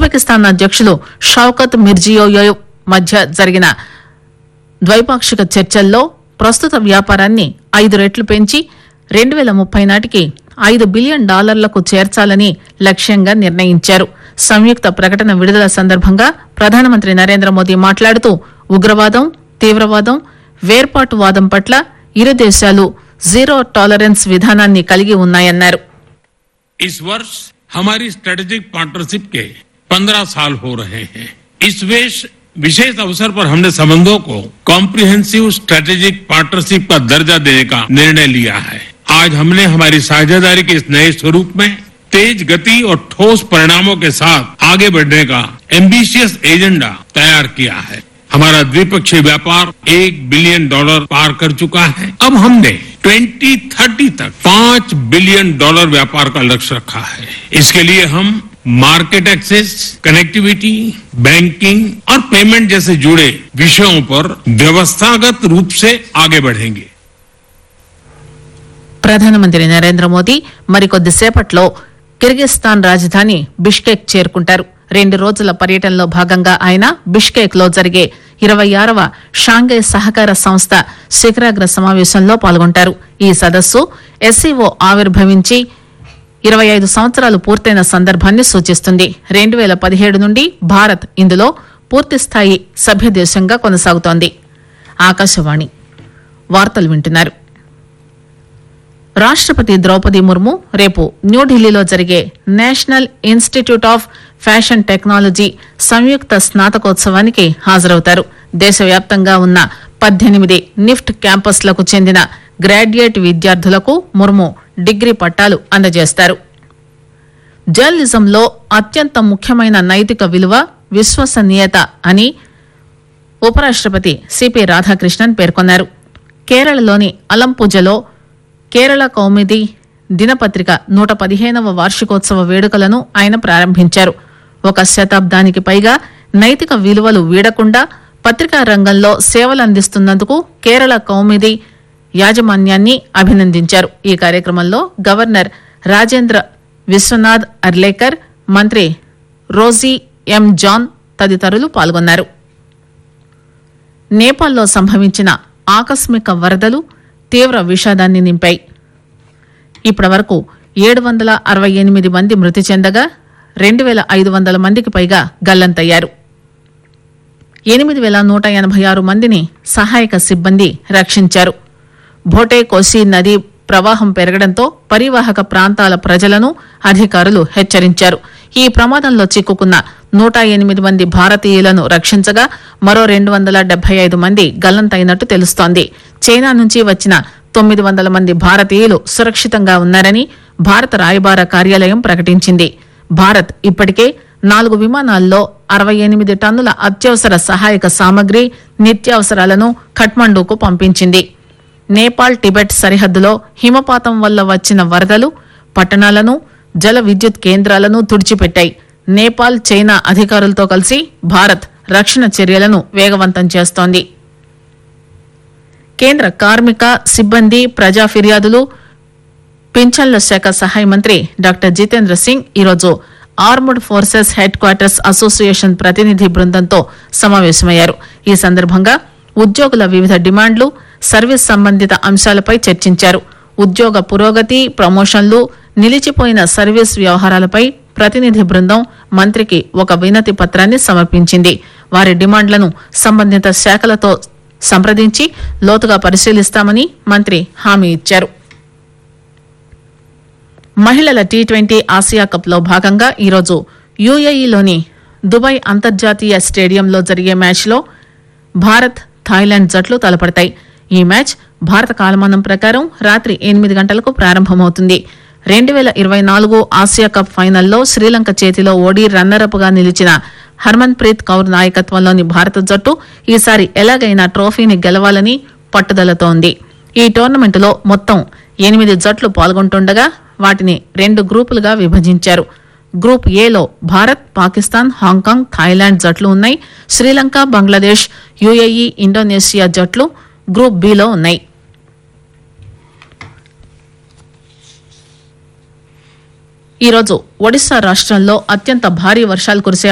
Uzbekistan అధ్యక్షులు Shaukat Mirziyoyev మధ్య జరిగిన ద్వైపాక్షిక చర్చల్లో ప్రస్తుత వ్యాపారాన్ని ఐదు రెట్లు పెంచి రెండు వేల ముప్పై నాటికి ఐదు బిలియన్ డాలర్లకు చేర్చాలని లక్ష్యంగా నిర్ణయించారు సంయుక్త ప్రకటన విడుదల సందర్భంగా ప్రధానమంత్రి నరేంద్ర మోదీ మాట్లాడుతూ ఉగ్రవాదం తీవ్రవాదం వేర్పాటువాదం పట్ల ఇరు దేశాలు జీరో టాలరెన్స్ విధానాన్ని కలిగి ఉన్నాయన్నారు इस वर्ष हमारी स्ट्रेटेजिक पार्टनरशिप के 15 साल हो रहे हैं इस वेश विशेष अवसर पर हमने संबंधों को कॉम्प्रिहेंसिव स्ट्रेटेजिक पार्टनरशिप का दर्जा देने का निर्णय लिया है आज हमने हमारी साझेदारी के इस नए स्वरूप में तेज गति और ठोस परिणामों के साथ आगे बढ़ने का एम्बिशियस एजेंडा तैयार किया है हमारा द्विपक्षीय व्यापार एक बिलियन डॉलर पार कर चुका है अब हमने 2030 तक पांच बिलियन डॉलर व्यापार का लक्ष्य रखा है इसके लिए हम मार्केट एक्सेस कनेक्टिविटी बैंकिंग और पेमेंट जैसे जुड़े विषयों पर व्यवस्थागत रूप से आगे बढ़ेंगे ప్రధానమంత్రి నరేంద్ర మోదీ మరికొద్దిసేపట్లో కిర్గిస్థాన్ రాజధాని బిష్కెక్ చేరుకుంటారు రెండు రోజుల పర్యటనలో భాగంగా ఆయన బిష్కెక్ లో జరిగే ఇరవై ఆరవ షాంఘై సహకార సంస్థ శిఖరాగ్ర సమావేశంలో పాల్గొంటారు ఈ సదస్సు ఎస్సీఓ ఆవిర్భవించి ఇరవై ఐదు సంవత్సరాలు పూర్తయిన సందర్భాన్ని సూచిస్తుంది రెండు వేల పదిహేడు నుండి భారత్ ఇందులో పూర్తిస్థాయి సభ్య దేశంగా కొనసాగుతోంది ఆకాశవాణి వార్తలు వింటున్నారు రాష్టపతి ద్రౌపది ముర్ము రేపు న్యూఢిల్లీలో జరిగే National Institute of Fashion Technology సంయుక్త స్నాతకోత్సవానికి హాజరవుతారు దేశవ్యాప్తంగా ఉన్న పద్దెనిమిది నిఫ్ట్ క్యాంపస్లకు చెందిన గ్రాడ్యుయేట్ విద్యార్థులకు ముర్ము డిగ్రీ పట్టాలు అందజేస్తారు జర్నలిజంలో అత్యంత ముఖ్యమైన నైతిక విలువ విశ్వసనీయత అని ఉపరాష్టపతి సిపి రాధాకృష్ణన్ పేర్కొన్నారు కేరళలోని అలంపూజలో కేరళ కౌముది దినపత్రిక నూట పదిహేనవ వార్షికోత్సవ వేడుకలను ఆయన ప్రారంభించారు ఒక శతాబ్దానికి పైగా నైతిక విలువలు వీడకుండా పత్రికా రంగంలో సేవలందిస్తున్నందుకు కేరళ కౌముది యాజమాన్యాన్ని అభినందించారు ఈ కార్యక్రమంలో గవర్నర్ రాజేంద్ర విశ్వనాథ్ అర్లేకర్ మంత్రి రోజీ ఎం జాన్ తదితరులు పాల్గొన్నారు నేపాల్లో సంభవించిన ఆకస్మిక వరదలు తీవ్ర విషాదాన్ని నింపాయి ఇప్పటి వరకు ఏడు వందల అరవై ఎనిమిది మంది మృతి చెందగా రెండు వేల ఐదు వందల మందికి పైగా గల్లంతయ్యారు ఎనిమిది వేల నూట ఎనభై ఆరు మందిని సహాయక సిబ్బంది రక్షించారు భోటే కోసి నది ప్రవాహం పెరగడంతో పరివాహక ప్రాంతాల ప్రజలను అధికారులు హెచ్చరించారు ఈ ప్రమాదంలో చిక్కుకున్న నూట ఎనిమిది మంది భారతీయులను రక్షించగా మరో రెండు వందల డెబ్బై ఐదు మంది గల్లంతైనట్టు తెలుస్తోంది చైనా నుంచి వచ్చిన తొమ్మిది వందల మంది భారతీయులు సురక్షితంగా ఉన్నారని భారత రాయబార కార్యాలయం ప్రకటించింది భారత్ ఇప్పటికే నాలుగు విమానాల్లో అరవై ఎనిమిది టన్నుల అత్యవసర సహాయక సామగ్రి నిత్యావసరాలను ఖట్మండూకు పంపించింది నేపాల్ టిబెట్ సరిహద్దులో హిమపాతం వల్ల వచ్చిన వరదలు పట్టణాలను జల విద్యుత్ కేంద్రాలను తుడిచిపెట్టాయి నేపాల్ చైనా అధికారులతో కలిసి భారత్ రక్షణ చర్యలను వేగవంతం చేస్తోంది కేంద్ర కార్మిక సిబ్బంది ప్రజా ఫిర్యాదులు పింఛన్ల శాఖ సహాయ మంత్రి డాక్టర్ జితేంద్ర సింగ్ ఈరోజు armed forces headquarters association ప్రతినిధి బృందంతో సమావేశమయ్యారు ఈ సందర్భంగా ఉద్యోగుల వివిధ డిమాండ్లు సర్వీస్ సంబంధిత అంశాలపై చర్చించారు ఉద్యోగ పురోగతి ప్రమోషన్లు నిలిచిపోయిన సర్వీస్ వ్యవహారాలపై ప్రతినిధి బృందం మంత్రికి ఒక వినతి పత్రాన్ని సమర్పించింది వారి డిమాండ్లను సంబంధిత శాఖలతో సంప్రదించి లోతుగా పరిశీలిస్తామని మంత్రి హామీ ఇచ్చారు మహిళల టీ ట్వంటీ ఆసియా కప్ లో భాగంగా ఈరోజు యుఏఈలోని దుబాయ్ అంతర్జాతీయ స్టేడియంలో జరిగే మ్యాచ్లో భారత్ థాయిలాండ్ జట్లు తలపడతాయి ఈ మ్యాచ్ భారత కాలమానం ప్రకారం రాత్రి ఎనిమిది గంటలకు ప్రారంభమవుతుంది రెండు వేల ఇరవై నాలుగు ఆసియా కప్ ఫైనల్లో శ్రీలంక చేతిలో ఓడి రన్నరప్ గా నిలిచిన హర్మన్ ప్రీత్ కౌర్ నాయకత్వంలోని భారత జట్టు ఈసారి ఎలాగైనా ట్రోఫీని గెలవాలని పట్టుదలతో ఉంది ఈ టోర్నమెంటులో మొత్తం ఎనిమిది జట్లు పాల్గొంటుండగా వాటిని రెండు గ్రూపులుగా విభజించారు గ్రూప్ ఏలో భారత్ పాకిస్తాన్ హాంకాంగ్ థాయిలాండ్ జట్లు ఉన్నాయి శ్రీలంక బంగ్లాదేశ్ యుఏఈ ఇండోనేషియా జట్లు గ్రూప్ బిలో ఉన్నాయి ఈరోజు ఒడిశా రాష్ట్రంలో అత్యంత భారీ వర్షాలు కురిసే